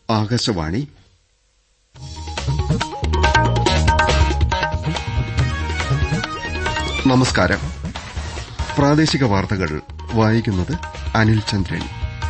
ആകാശവാണി നമസ്കാരം പ്രാദേശിക വാർത്തകൾ വായിക്കുന്നത് അനിൽ ചന്ദ്രൻ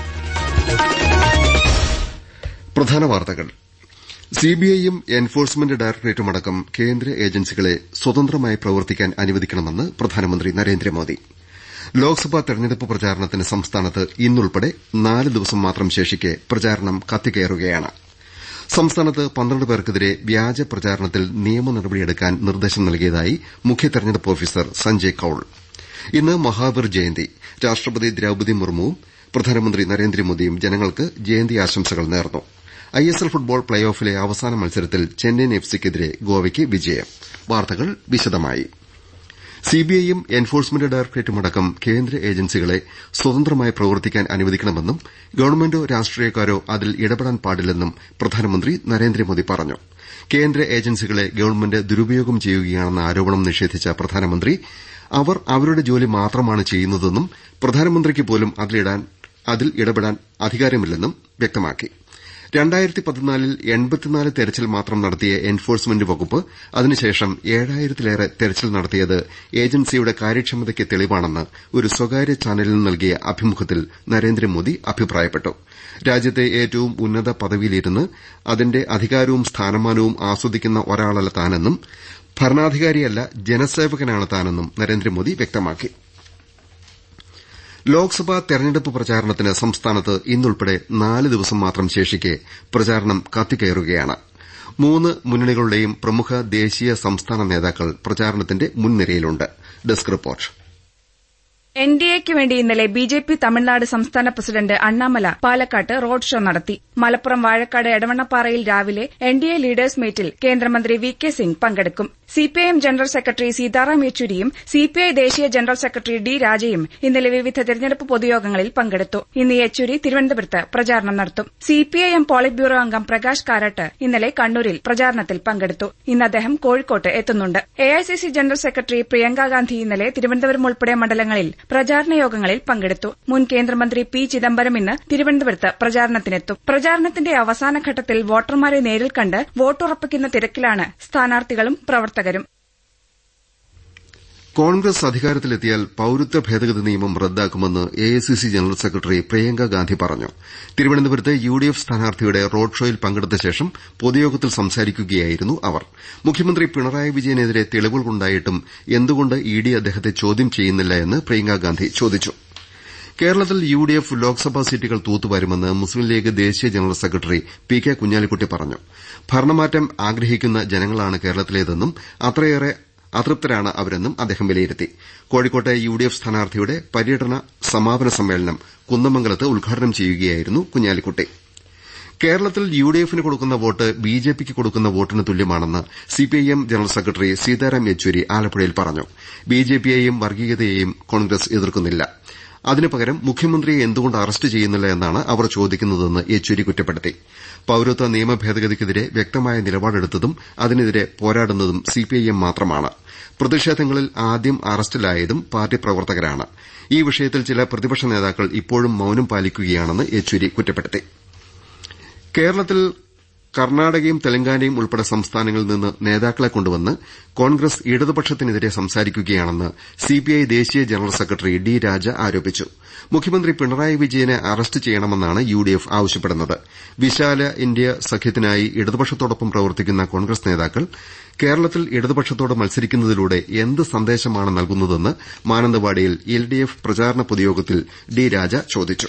പ്രധാന വാർത്തകൾ സിബിഐയും എൻഫോഴ്സ്മെന്റ് ഡയറക്ടറേറ്റുമടക്കം കേന്ദ്ര ഏജൻസികളെ സ്വതന്ത്രമായി പ്രവർത്തിക്കാൻ അനുവദിക്കണമെന്ന് പ്രധാനമന്ത്രി നരേന്ദ്രമോദി ലോക്സഭാ തെരഞ്ഞെടുപ്പ് പ്രചാരണത്തിന് സംസ്ഥാനത്ത് ഇന്നുൾപ്പെടെ നാല് ദിവസം മാത്രം ശേഷിക്കെ പ്രചാരണം കത്തിക്കയറുകയാണ് സംസ്ഥാനത്ത് പന്ത്രണ്ട് പേർക്കെതിരെ വ്യാജ പ്രചാരണത്തിൽ നിയമ നടപടിയെടുക്കാൻ നിർദ്ദേശം നൽകിയതായി മുഖ്യ തെരഞ്ഞെടുപ്പ് ഓഫീസർ സഞ്ജയ് കൌൾ ഇന്ന് മഹാവീർ ജയന്തി രാഷ്ട്രപതി ദ്രൌപതി മുർമുവും പ്രധാനമന്ത്രി നരേന്ദ്രമോദിയും ജനങ്ങൾക്ക് ജയന്തി ആശംസകൾ നേർന്നു ഐഎസ്എൽ ഫുട്ബോൾ പ്ലേ ഓഫിലെ അവസാന മത്സരത്തിൽ ചെന്നൈയിൻ എഫ്സിക്കെതിരെ ഗോവയ്ക്ക് വിജയം വാർത്തകൾ വിശദമായി സിബിഐയും എൻഫോഴ്സ്മെന്റ് ഡയറക്ടറേറ്റുമടക്കം കേന്ദ്ര ഏജൻസികളെ സ്വതന്ത്രമായി പ്രവർത്തിക്കാൻ അനുവദിക്കണമെന്നും ഗവൺമെന്റോ രാഷ്ട്രീയക്കാരോ അതിൽ ഇടപെടാൻ പാടില്ലെന്നും പ്രധാനമന്ത്രി നരേന്ദ്രമോദി പറഞ്ഞു കേന്ദ്ര ഏജൻസികളെ ഗവൺമെന്റ് ദുരുപയോഗം ചെയ്യുകയാണെന്ന ആരോപണം നിഷേധിച്ച പ്രധാനമന്ത്രി അവർ അവരുടെ ജോലി മാത്രമാണ് ചെയ്യുന്നതെന്നും പ്രധാനമന്ത്രിക്ക് പോലും അതിൽ ഇടപെടാൻ അധികാരമില്ലെന്നും വ്യക്തമാക്കി ൽ തെരച്ചിൽ മാത്രം നടത്തിയ എൻഫോഴ്സ്മെന്റ് വകുപ്പ് അതിനുശേഷം ഏഴായിരത്തിലേറെ തെരച്ചിൽ നടത്തിയത് ഏജൻസിയുടെ കാര്യക്ഷമതയ്ക്ക് തെളിവാണെന്ന് ഒരു സ്വകാര്യ ചാനലിന് നൽകിയ അഭിമുഖത്തിൽ നരേന്ദ്രമോദി അഭിപ്രായപ്പെട്ടു രാജ്യത്തെ ഏറ്റവും ഉന്നത പദവിയിലിരുന്ന് അതിന്റെ അധികാരവും സ്ഥാനമാനവും ആസ്വദിക്കുന്ന ഒരാളല്ല താനെന്നും ഭരണാധികാരിയല്ല ജനസേവകനാണ് താനെന്നും നരേന്ദ്രമോദി വ്യക്തമാക്കി ലോക്സഭാ തെരഞ്ഞെടുപ്പ് പ്രചാരണത്തിന് സംസ്ഥാനത്ത് ഇന്നുൾപ്പെടെ നാല് ദിവസം മാത്രം ശേഷിക്കെ പ്രചാരണം കത്തിക്കയറുകയാണ് മൂന്ന് മുന്നണികളുടെയും പ്രമുഖ ദേശീയ സംസ്ഥാന നേതാക്കൾ പ്രചാരണത്തിന്റെ മുൻനിരയിലുണ്ട് ഡെസ്ക് റിപ്പോർട്ട് എൻ ഡി എക്ക് വേണ്ടി ഇന്നലെ ബി ജെ പി തമിഴ്നാട് സംസ്ഥാന പ്രസിഡന്റ് അണ്ണാമല പാലക്കാട്ട് റോഡ് ഷോ നടത്തി മലപ്പുറം വാഴക്കാട് എടവണ്ണപ്പാറയിൽ രാവിലെ എൻ ഡി എ ലീഡേഴ്സ് മീറ്റിൽ കേന്ദ്രമന്ത്രി വി കെ സിംഗ് പങ്കെടുക്കും സിപിഐഎം ജനറൽ സെക്രട്ടറി സീതാറാം യെച്ചൂരിയും സിപിഐ ദേശീയ ജനറൽ സെക്രട്ടറി ഡി രാജയും ഇന്നലെ വിവിധ തെരഞ്ഞെടുപ്പ് പൊതുയോഗങ്ങളിൽ പങ്കെടുത്തു ഇന്ന് യെച്ചൂരി തിരുവനന്തപുരത്ത് പ്രചാരണം നടത്തും സിപിഐഎം പോളിറ്റ് ബ്യൂറോ അംഗം പ്രകാശ് കാരാട്ട് ഇന്നലെ കണ്ണൂരിൽ പ്രചാരണത്തിൽ പങ്കെടുത്തു ഇന്ന് അദ്ദേഹം കോഴിക്കോട്ട് എത്തുന്നുണ്ട് AICC general secretary Priyanka Gandhi ഇന്നലെ തിരുവനന്തപുരം ഉൾപ്പെടെ മണ്ഡലങ്ങളിൽ പ്രചാരണ യോഗങ്ങളിൽ പങ്കെടുത്തു മുൻ കേന്ദ്രമന്ത്രി പി ചിദംബരം ഇന്ന് തിരുവനന്തപുരത്ത് പ്രചാരണത്തിനെത്തും പ്രചാരണത്തിന്റെ അവസാനഘട്ടത്തിൽ വോട്ടർമാരെ നേരിൽ കണ്ട് വോട്ടുറപ്പിക്കുന്ന തിരക്കിലാണ് സ്ഥാനാർത്ഥികളും പ്രവർത്തകരും കോൺഗ്രസ് അധികാരത്തിലെത്തിയാൽ പൌരത്വ ഭേദഗതി നിയമം റദ്ദാക്കുമെന്ന് AICC general secretary Priyanka Gandhi പറഞ്ഞു തിരുവനന്തപുരത്ത് യുഡിഎഫ് സ്ഥാനാർത്ഥിയുടെ റോഡ് ഷോയിൽ പങ്കെടുത്ത ശേഷം പൊതുയോഗത്തിൽ സംസാരിക്കുകയായിരുന്നു അവർ മുഖ്യമന്ത്രി പിണറായി വിജയനെതിരെ തെളിവുകളുണ്ടായിട്ടും എന്തുകൊണ്ട് ഇഡി അദ്ദേഹത്തെ ചോദ്യം ചെയ്യുന്നില്ല എന്ന് പ്രിയങ്ക ഗാന്ധി ചോദിച്ചു കേരളത്തിൽ യുഡിഎഫ് ലോക്സഭാ സീറ്റുകൾ തൂത്തുവാരുമെന്ന് മുസ്ലിം ലീഗ് ദേശീയ general secretary P K Kunhalikutty പറഞ്ഞു ഭരണമാറ്റം ആഗ്രഹിക്കുന്ന ജനങ്ങളാണ് കേരളത്തിലേതെന്നും അത്രയേറെ അതൃപ്തരാണ് അവരെന്നും അദ്ദേഹം വിലയിരുത്തി കോഴിക്കോട്ടെ യുഡിഎഫ് സ്ഥാനാർത്ഥിയുടെ പര്യടന സമാപന സമ്മേളനം കുന്നമംഗലത്ത് ഉദ്ഘാടനം ചെയ്യുകയായിരുന്നു കുഞ്ഞാലിക്കുട്ടി കേരളത്തിൽ യുഡിഎഫിന് കൊടുക്കുന്ന വോട്ട് ബിജെപിക്ക് കൊടുക്കുന്ന വോട്ടിന് തുല്യമാണെന്ന് CPIM general secretary Sitaram Yechury ആലപ്പുഴയിൽ പറഞ്ഞു ബിജെപിയെയും വർഗീയതയെയും കോൺഗ്രസ് എതിർക്കുന്നില്ല അതിനു പകരം മുഖ്യമന്ത്രിയെ എന്തുകൊണ്ട് അറസ്റ്റ് ചെയ്യുന്നില്ല എന്നാണ് അവർ ചോദിക്കുന്നതെന്ന് യെച്ചൂരി കുറ്റപ്പെടുത്തി പൌരത്വ നിയമ ഭേദഗതിക്കെതിരെ വ്യക്തമായ നിലപാടെടുത്തതും അതിനെതിരെ പോരാടുന്നതും സിപിഐഎം മാത്രമാണ് പ്രതിഷേധങ്ങളിൽ ആദ്യം അറസ്റ്റിലായതും പാർട്ടി പ്രവർത്തകരാണ് ഈ വിഷയത്തിൽ ചില പ്രതിപക്ഷ നേതാക്കൾ ഇപ്പോഴും മൌനം പാലിക്കുകയാണെന്ന് യെച്ചൂരി കുറ്റപ്പെടുത്തി കേരളത്തിൽ കർണാടകയും തെലങ്കാനയും ഉൾപ്പെടെ സംസ്ഥാനങ്ങളിൽ നിന്ന് നേതാക്കളെ കൊണ്ടുവന്ന് കോൺഗ്രസ് ഇടതുപക്ഷത്തിനെതിരെ സംസാരിക്കുകയാണെന്ന് സിപിഐ ദേശീയ ജനറൽ സെക്രട്ടറി ഡി രാജ ആരോപിച്ചു മുഖ്യമന്ത്രി പിണറായി വിജയനെ അറസ്റ്റ് ചെയ്യണമെന്നാണ് യുഡിഎഫ് ആവശ്യപ്പെടുന്നത് വിശാല ഇന്ത്യ സഖ്യത്തിനായി ഇടതുപക്ഷത്തോടൊപ്പം പ്രവർത്തിക്കുന്ന കോൺഗ്രസ് നേതാക്കൾ കേരളത്തിൽ ഇടതുപക്ഷത്തോട് മത്സരിക്കുന്നതിലൂടെ എന്ത് സന്ദേശമാണ് നൽകുന്നതെന്ന് മാനന്തവാടിയിൽ എൽഡിഎഫ് പ്രചാരണ പൊതുയോഗത്തിൽ ഡി രാജ ചോദിച്ചു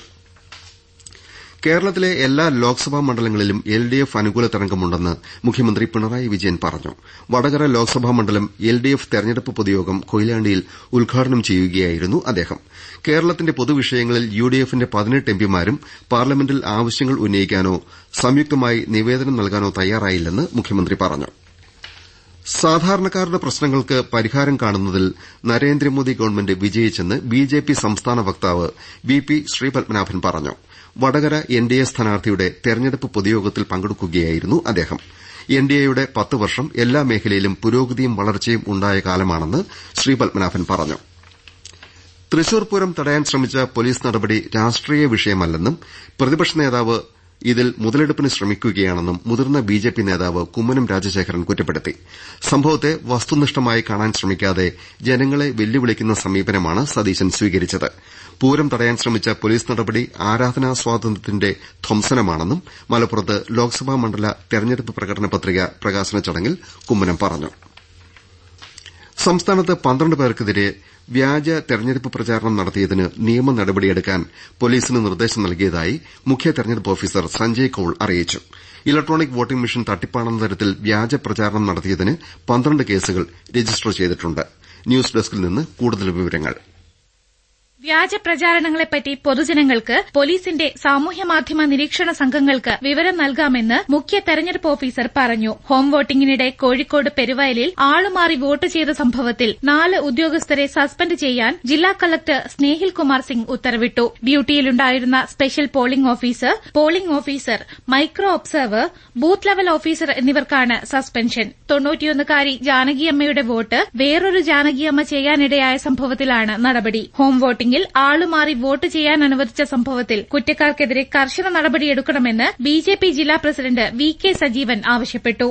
കേരളത്തിലെ എല്ലാ ലോക്സഭാ മണ്ഡലങ്ങളിലും എൽഡിഎഫ് അനുകൂല തരംഗമുണ്ടെന്ന് മുഖ്യമന്ത്രി പിണറായി വിജയൻ പറഞ്ഞു വടകര ലോക്സഭാ മണ്ഡലം എൽഡിഎഫ് തെരഞ്ഞെടുപ്പ് പൊതുയോഗം കൊയിലാണ്ടിയിൽ ഉദ്ഘാടനം ചെയ്യുകയായിരുന്നു അദ്ദേഹം കേരളത്തിന്റെ പൊതുവിഷയങ്ങളിൽ യുഡിഎഫിന്റെ പതിനെട്ട് എംപിമാരും പാർലമെന്റിൽ ആവശ്യങ്ങൾ ഉന്നയിക്കാനോ സംയുക്തമായി നിവേദനം നൽകാനോ തയ്യാറായില്ലെന്ന് മുഖ്യമന്ത്രി പറഞ്ഞു സാധാരണക്കാരുടെ പ്രശ്നങ്ങൾക്ക് പരിഹാരം കാണുന്നതിൽ നരേന്ദ്രമോദി ഗവൺമെന്റ് വിജയിച്ചെന്ന് ബിജെപി സംസ്ഥാന വക്താവ് വി പി ശ്രീപത്മനാഭൻ പറഞ്ഞു വടകര എൻഡിഎ സ്ഥാനാർത്ഥിയുടെ തെരഞ്ഞെടുപ്പ് പൊതുയോഗത്തിൽ പങ്കെടുക്കുകയായിരുന്നു അദ്ദേഹം എൻഡിഎയുടെ പത്ത് വർഷം എല്ലാ മേഖലയിലും പുരോഗതിയും വളർച്ചയും ഉണ്ടായ കാലമാണെന്ന് ശ്രീപത്മനാഭൻ പറഞ്ഞു തൃശൂർ പൂരം തടയാൻ ശ്രമിച്ച പോലീസ് നടപടി രാഷ്ട്രീയ വിഷയമല്ലെന്നും പ്രതിപക്ഷ നേതാവ് ഇതിൽ മുതലെടുപ്പിന് ശ്രമിക്കുകയാണെന്നും മുതിർന്ന ബിജെപി നേതാവ് കുമ്മനം രാജശേഖരൻ കുറ്റപ്പെടുത്തി സംഭവത്തെ വസ്തുനിഷ്ഠമായി കാണാൻ ശ്രമിക്കാതെ ജനങ്ങളെ വെല്ലുവിളിക്കുന്ന സമീപനമാണ് സതീശൻ സ്വീകരിച്ചത് പൂരം തടയാൻ ശ്രമിച്ച പോലീസ് നടപടി ആരാധനാ സ്വാതന്ത്ര്യത്തിന്റെ ധ്വംസനമാണെന്നും മലപ്പുറത്ത് ലോക്സഭാ മണ്ഡല തെരഞ്ഞെടുപ്പ് പ്രകടന പത്രിക പ്രകാശന ചടങ്ങിൽ കുമ്മനം പറഞ്ഞു സംസ്ഥാനത്ത് പന്ത്രണ്ട് പേർക്കെതിരെ വ്യാജ തെരഞ്ഞെടുപ്പ് പ്രചാരണം നടത്തിയതിന് നിയമ നടപടിയെടുക്കാൻ പോലീസിന് നിർദ്ദേശം നൽകിയതായി മുഖ്യ തെരഞ്ഞെടുപ്പ് ഓഫീസർ സഞ്ജയ് കൌൾ അറിയിച്ചു ഇലക്ട്രോണിക് വോട്ടിംഗ് മെഷീൻ തട്ടിപ്പാണെന്ന തരത്തിൽ വ്യാജ പ്രചാരണം നടത്തിയതിന് പന്ത്രണ്ട് കേസുകൾ രജിസ്റ്റർ ചെയ്തിട്ടുണ്ട് ന്യൂസ് ഡെസ്കിൽ നിന്ന് കൂടുതൽ വിവരങ്ങൾ വ്യാജ പ്രചാരണങ്ങളെപ്പറ്റി പൊതുജനങ്ങൾക്ക് പോലീസിന്റെ സാമൂഹ്യമാധ്യമ നിരീക്ഷണ സംഘങ്ങൾക്ക് വിവരം നൽകാമെന്ന് മുഖ്യ തെരഞ്ഞെടുപ്പ് ഓഫീസർ പറഞ്ഞു ഹോം വോട്ടിംഗിനിടെ കോഴിക്കോട് പെരുവയലിൽ ആളുമാറി വോട്ട് ചെയ്ത സംഭവത്തിൽ നാല് ഉദ്യോഗസ്ഥരെ സസ്പെൻഡ് ചെയ്യാൻ ജില്ലാ കളക്ടർ സ്നേഹിൽ കുമാർ സിംഗ് ഉത്തരവിട്ടു ഡ്യൂട്ടിയിലുണ്ടായിരുന്ന special polling officer polling officer micro observer booth level officer എന്നിവർക്കാണ് സസ്പെൻഷൻ തൊണ്ണൂറ്റിയൊന്നുകാരി ജാനകിയമ്മയുടെ വോട്ട് വേറൊരു ജാനകിയമ്മ ചെയ്യാനിടയായ സംഭവത്തിലാണ് നടപടി ഹോം വോട്ടിംഗ് വോട്ടിംഗിൽ ആളുമാറി വോട്ട് ചെയ്യാൻ അനുവദിച്ച സംഭവത്തിൽ കുറ്റക്കാർക്കെതിരെ കർശന നടപടിയെടുക്കണമെന്ന് ബിജെപി ജില്ലാ പ്രസിഡന്റ് വി കെ സജീവൻ ആവശ്യപ്പെട്ടു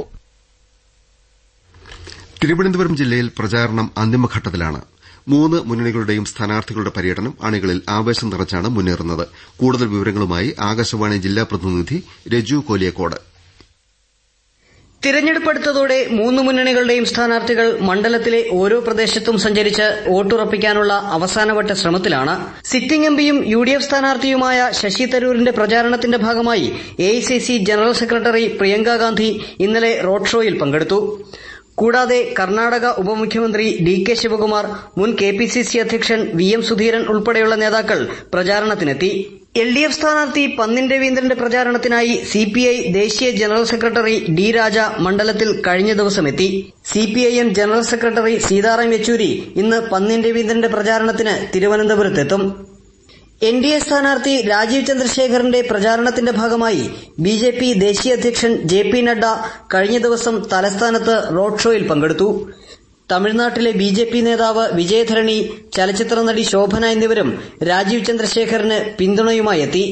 തിരുവനന്തപുരം ജില്ലയിൽ പ്രചാരണം അന്തിമഘട്ടത്തിലാണ് മൂന്ന് മുന്നണികളുടെയും സ്ഥാനാർത്ഥികളുടെ പര്യടനം അണികളിൽ ആവേശം നിറച്ചാണ് മുന്നേറുന്നത് കൂടുതൽ വിവരങ്ങളുമായി ആകാശവാണി ജില്ലാ പ്രതിനിധി രജു കോലിയക്കോട് തിരഞ്ഞെടുപ്പ് അടുത്തതോടെ മൂന്ന് മുന്നണികളുടെയും സ്ഥാനാർത്ഥികൾ മണ്ഡലത്തിലെ ഓരോ പ്രദേശത്തും സഞ്ചരിച്ച് വോട്ടുറപ്പിക്കാനുള്ള അവസാനവട്ട ശ്രമത്തിലാണ് സിറ്റിംഗ് എംപിയും യു ഡി എഫ് സ്ഥാനാർത്ഥിയുമായ ശശി തരൂരിന്റെ പ്രചാരണത്തിന്റെ ഭാഗമായി A general secretary Priyanka Gandhi ഇന്നലെ റോഡ് ഷോയിൽ പങ്കെടുത്തു കൂടാതെ കർണാടക ഉപമുഖ്യമന്ത്രി ഡി കെ ശിവകുമാർ മുൻ കെ പി സി സി അധ്യക്ഷൻ വി എം സുധീരൻ ഉൾപ്പെടെയുള്ള നേതാക്കൾ പ്രചാരണത്തിനെത്തി എൽ ഡി എഫ് സ്ഥാനാർത്ഥി പന്നിൻ രവീന്ദ്രന്റെ പ്രചാരണത്തിനായി സി പി ഐ ദേശീയ ജനറൽ സെക്രട്ടറി ഡി രാജ മണ്ഡലത്തിൽ കഴിഞ്ഞ ദിവസം എത്തി C P I M general secretary Sitaram Yechury ഇന്ന് പന്നിൻ രവീന്ദ്രന്റെ പ്രചാരണത്തിന് തിരുവനന്തപുരത്തെത്തും എൻ ഡി എ സ്ഥാനാർത്ഥി രാജീവ് ചന്ദ്രശേഖറിന്റെ പ്രചാരണത്തിന്റെ ഭാഗമായി ബി ജെ പി ദേശീയ അധ്യക്ഷൻ ജെ പി നഡ്ഡ കഴിഞ്ഞ ദിവസം തലസ്ഥാനത്ത് റോഡ് ഷോയിൽ പങ്കെടുത്തു തമിഴ്നാട്ടിലെ ബി ജെ പി നേതാവ് വിജയധരണി ചലച്ചിത്ര നടി ശോഭന എന്നിവരും രാജീവ് ചന്ദ്രശേഖറിന് പിന്തുണയുമായി എത്തി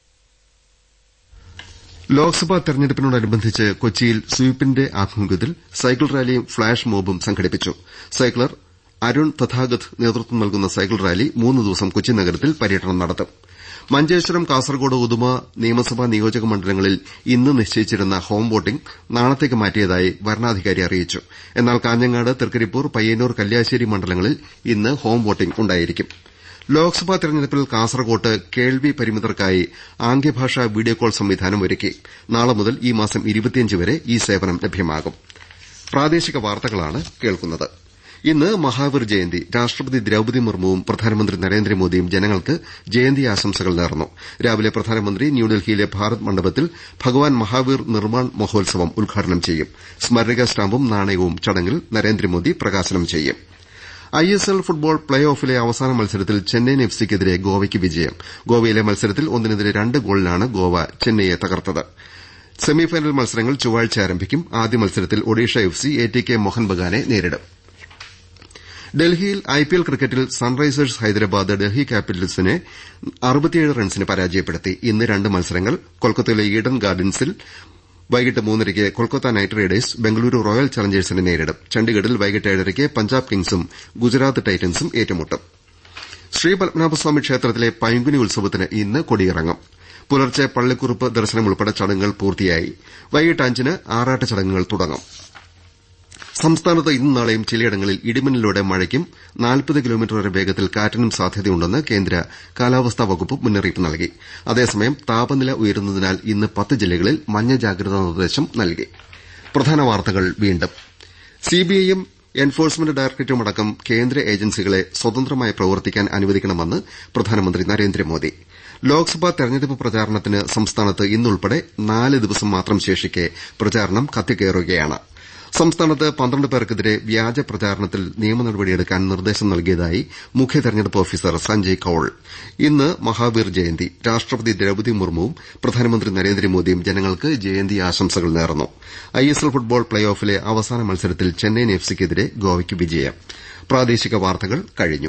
ലോക്സഭാ തെരഞ്ഞെടുപ്പിനോടനുബന്ധിച്ച് കൊച്ചിയിൽ സ്വീപിന്റെ ആഭിമുഖ്യത്തിൽ സൈക്കിൾ റാലിയും ഫ്ളാഷ് മോബും സംഘടിപ്പിച്ചു സൈക്ലർ അരുൺ തഥാഗത് നേതൃത്വം നൽകുന്ന സൈക്കിൾ റാലി മൂന്ന് ദിവസം കൊച്ചി നഗരത്തിൽ പര്യടനം നടത്തും മഞ്ചേശ്വരം കാസർകോട് ഉദുമ നിയമസഭാ നിയോജക മണ്ഡലങ്ങളിൽ ഇന്ന് നിശ്ചയിച്ചിരുന്ന ഹോം വോട്ടിംഗ് നാളത്തേക്ക് മാറ്റിയതായി വരണാധികാരി അറിയിച്ചു എന്നാൽ കാഞ്ഞങ്ങാട് തൃക്കരിപ്പൂർ പയ്യന്നൂർ കല്യാശ്ശേരി മണ്ഡലങ്ങളിൽ ഇന്ന് ഹോം വോട്ടിംഗ് ഉണ്ടായിരിക്കും ലോക്സഭാ തെരഞ്ഞെടുപ്പിൽ കാസർകോട്ട് കേൾവി പരിമിതർക്കായി ആംഗ്യഭാഷാ വീഡിയോ കോൾ സംവിധാനം ഒരുക്കി നാളെ മുതൽ ഈ മാസം വരെ ഈ സേവനം ലഭ്യമാകും ഇന്ന് മഹാവീർ ജയന്തി രാഷ്ട്രപതി ദ്രൌപതി മുർമുവും പ്രധാനമന്ത്രി നരേന്ദ്രമോദിയും ജനങ്ങൾക്ക് ജയന്തി ആശംസകൾ നേർന്നു രാവിലെ പ്രധാനമന്ത്രി ന്യൂഡൽഹിയിലെ ഭാരത് മണ്ഡപത്തിൽ ഭഗവാൻ മഹാവീർ നിർമ്മാൺ മഹോത്സവം ഉദ്ഘാടനം ചെയ്യും സ്മരണിക സ്റ്റാമ്പും നാണയവും ചടങ്ങിൽ നരേന്ദ്രമോദി പ്രകാശനം ചെയ്യും ഐഎസ്എൽ ഫുട്ബോൾ പ്ലേ ഓഫിലെ അവസാന മത്സരത്തിൽ ചെന്നൈയിൻ എഫ്സിക്കെതിരെ ഗോവയ്ക്ക് വിജയം ഗോവയിലെ മത്സരത്തിൽ ഒന്നിനെതിരെ രണ്ട് ഗോളിനാണ് ഗോവ ചെന്നൈയെ തകർത്തത് സെമിഫൈനൽ മത്സരങ്ങൾ ചൊവ്വാഴ്ച ആരംഭിക്കും ആദ്യ മത്സരത്തിൽ ഒഡീഷ എഫ്സി എടികെ മോഹൻ ബഗാനെ നേരിടും ഡൽഹിയിൽ ഐപിഎൽ ക്രിക്കറ്റിൽ സൺറൈസേഴ്സ് ഹൈദരാബാദ് ഡൽഹി ക്യാപിറ്റൽസിനെ റൺസിന് പരാജയപ്പെടുത്തി ഇന്ന് രണ്ട് മത്സരങ്ങൾ കൊൽക്കത്തയിലെ ഈഡൻ ഗാർഡൻസിൽ വൈകിട്ട് മൂന്നരയ്ക്ക് Kolkata Knight Riders Bengaluru Royal ചലഞ്ചേഴ്സിനെ നേരിടും ചണ്ഡിഗഡിൽ വൈകിട്ട് ഏഴരയ്ക്ക് പഞ്ചാബ് കിങ്സും ഗുജറാത്ത് ടൈറ്റൻസും ഏറ്റുമുട്ടും ശ്രീപത്മനാഭസ്വാമി ക്ഷേത്രത്തിലെ പൈങ്കുനി ഉത്സവത്തിന് ഇന്ന് കൊടിയിറങ്ങും പുലർച്ചെ പള്ളിക്കുറുപ്പ് ദർശനം ഉൾപ്പെടെ ചടങ്ങുകൾ പൂർത്തിയായി വൈകിട്ട് അഞ്ചിന് ആറാട്ട് ചടങ്ങുകൾ തുടങ്ങും സംസ്ഥാനത്ത് ഇന്നും നാളെയും ചിലയിടങ്ങളിൽ ഇടിമിന്നലോടെ മഴയ്ക്കും നാൽപ്പത് കിലോമീറ്റർ വരെ വേഗത്തിൽ കാറ്റിനും സാധ്യതയുണ്ടെന്ന് കേന്ദ്ര കാലാവസ്ഥാ വകുപ്പ് മുന്നറിയിപ്പ് നൽകി അതേസമയം താപനില ഉയരുന്നതിനാൽ ഇന്ന് പത്ത് ജില്ലകളിൽ മഞ്ഞ ജാഗ്രതാ നിർദ്ദേശം നൽകി സിബിഐയും എൻഫോഴ്സ്മെന്റ് ഡയറക്ടറേറ്റുമടക്കം കേന്ദ്ര ഏജൻസികളെ സ്വതന്ത്രമായി പ്രവർത്തിക്കാൻ അനുവദിക്കണമെന്ന് പ്രധാനമന്ത്രി നരേന്ദ്രമോദി ലോക്സഭാ തെരഞ്ഞെടുപ്പ് പ്രചാരണത്തിന് സംസ്ഥാനത്ത് ഇന്നുൾപ്പെടെ നാല് ദിവസം മാത്രം ശേഷിക്കെ പ്രചാരണം കത്തിക്കയറുകയാണ് സംസ്ഥാനത്ത് പന്ത്രണ്ട് പേർക്കെതിരെ വ്യാജ പ്രചാരണത്തിൽ നിയമ നടപടിയെടുക്കാൻ നിർദ്ദേശം നൽകിയതായി മുഖ്യ തെരഞ്ഞെടുപ്പ് ഓഫീസർ സഞ്ജയ് കൌൾ ഇന്ന് മഹാവീർ ജയന്തി രാഷ്ട്രപതി ദ്രൌപതി മുർമുവും പ്രധാനമന്ത്രി നരേന്ദ്രമോദിയും ജനങ്ങൾക്ക് ജയന്തി ആശംസകൾ നേർന്നു ഐഎസ്എൽ ഫുട്ബോൾ പ്ലേ ഓഫിലെ അവസാന മത്സരത്തിൽ ചെന്നൈയിൻ എഫ്സിക്കെതിരെ ഗോവയ്ക്ക് വിജയം